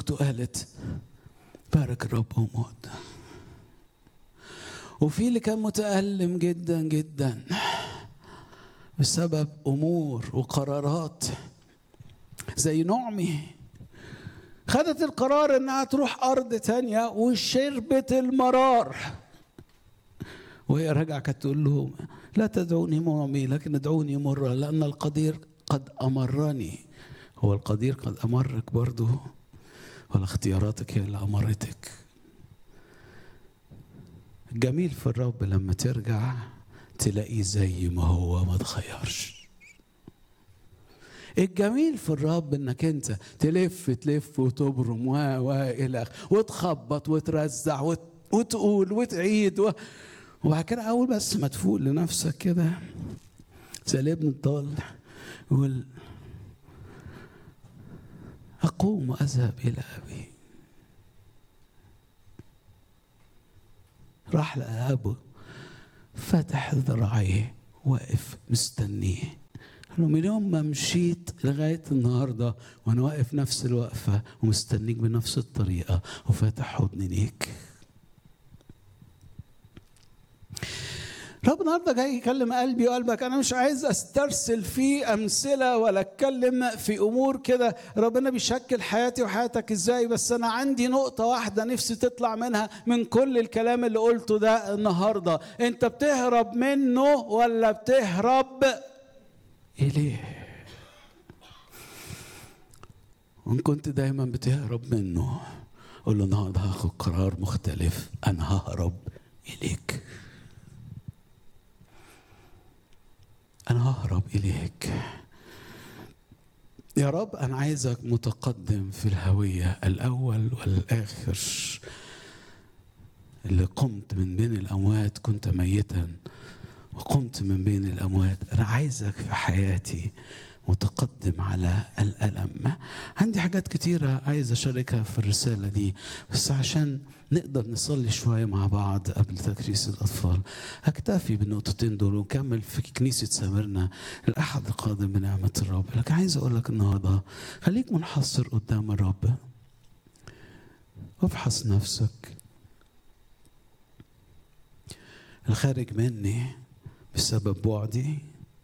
مراته قالت بارك الرب وموت وفي اللي كان متألم جدا جدا بسبب أمور وقرارات زي نعمي خدت القرار انها تروح ارض تانية وشربت المرار وهي راجعه كانت تقول له لا تدعوني نعمي لكن ادعوني مرة لأن القدير قد أمرني هو القدير قد أمرك برضه ولا اختياراتك هي اللي أمرتك الجميل في الرب لما ترجع تلاقيه زي ما هو ما تغيرش الجميل في الرب انك انت تلف تلف وتبرم و و الى وتخبط وترزع وت... وتقول وتعيد و... وبعد كده اول بس ما تفوق لنفسك كده زي الابن الضال يقول اقوم واذهب الى ابي راح لابوه فتح ذراعيه واقف مستنيه قال له من يوم ما مشيت لغايه النهارده وانا واقف نفس الوقفه ومستنيك بنفس الطريقه وفاتح حضني ليك رب النهارده جاي يكلم قلبي وقلبك انا مش عايز استرسل في امثله ولا اتكلم في امور كده ربنا بيشكل حياتي وحياتك ازاي بس انا عندي نقطه واحده نفسي تطلع منها من كل الكلام اللي قلته ده النهارده انت بتهرب منه ولا بتهرب اليه وان كنت دايما بتهرب منه قول له النهارده هاخد قرار مختلف انا ههرب اليك أنا ههرب إليك يا رب أنا عايزك متقدم في الهوية الأول والآخر اللي قمت من بين الأموات كنت ميتا وقمت من بين الأموات أنا عايزك في حياتي متقدم على الألم عندي حاجات كتيرة عايز أشاركها في الرسالة دي بس عشان نقدر نصلي شوية مع بعض قبل تكريس الأطفال أكتفي بالنقطتين دول ونكمل في كنيسة سامرنا الأحد القادم بنعمة الرب لكن عايز أقول لك النهاردة خليك منحصر قدام الرب وافحص نفسك الخارج مني بسبب بعدي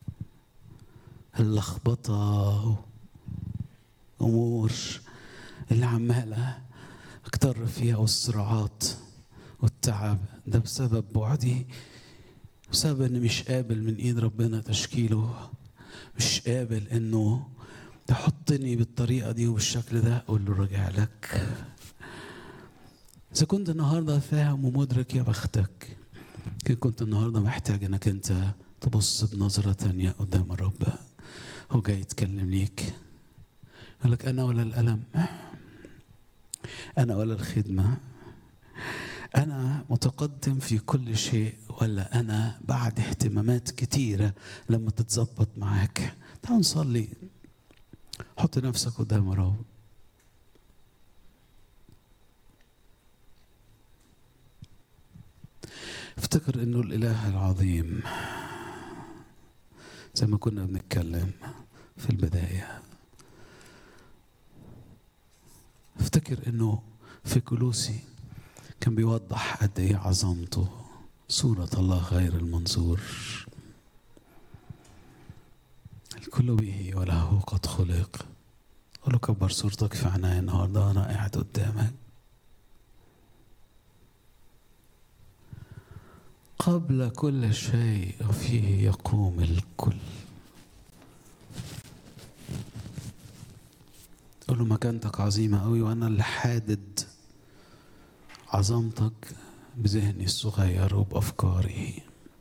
اللخبطة أمور اللي عمالة أكتر فيها والصراعات والتعب ده بسبب بعدي بسبب إني مش قابل من إيد ربنا تشكيله مش قابل إنه تحطني بالطريقة دي وبالشكل ده أقول له راجع لك إذا كنت النهاردة فاهم ومدرك يا بختك كنت النهاردة محتاج إنك أنت تبص بنظرة تانية قدام الرب هو جاي يتكلم ليك يقول لك أنا ولا الألم أنا ولا الخدمة أنا متقدم في كل شيء ولا أنا بعد اهتمامات كتيرة لما تتظبط معاك تعال نصلي حط نفسك قدام الرب افتكر انه الاله العظيم زي ما كنا بنتكلم في البدايه افتكر انه في كلوسي كان بيوضح قد ايه عظمته صورة الله غير المنظور الكل به وله قد خلق قول له كبر صورتك في عناية النهارده انا قاعد قدامك قبل كل شيء وفيه يقوم الكل قول له مكانتك عظيمة قوي وأنا اللي حادد عظمتك بذهني الصغير وبأفكاري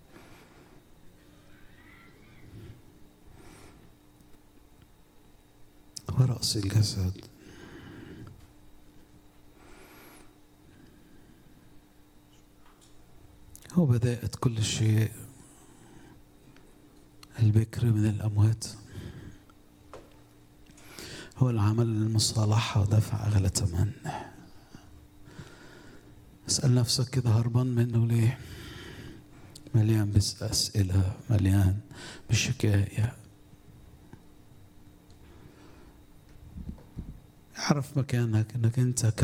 ورأس الجسد هو بداية كل شيء البكر من الأموات هو العمل للمصالحة ودفع أغلى ثمن اسأل نفسك كده هربان منه ليه مليان بأسئلة مليان بشكاية اعرف مكانك انك انت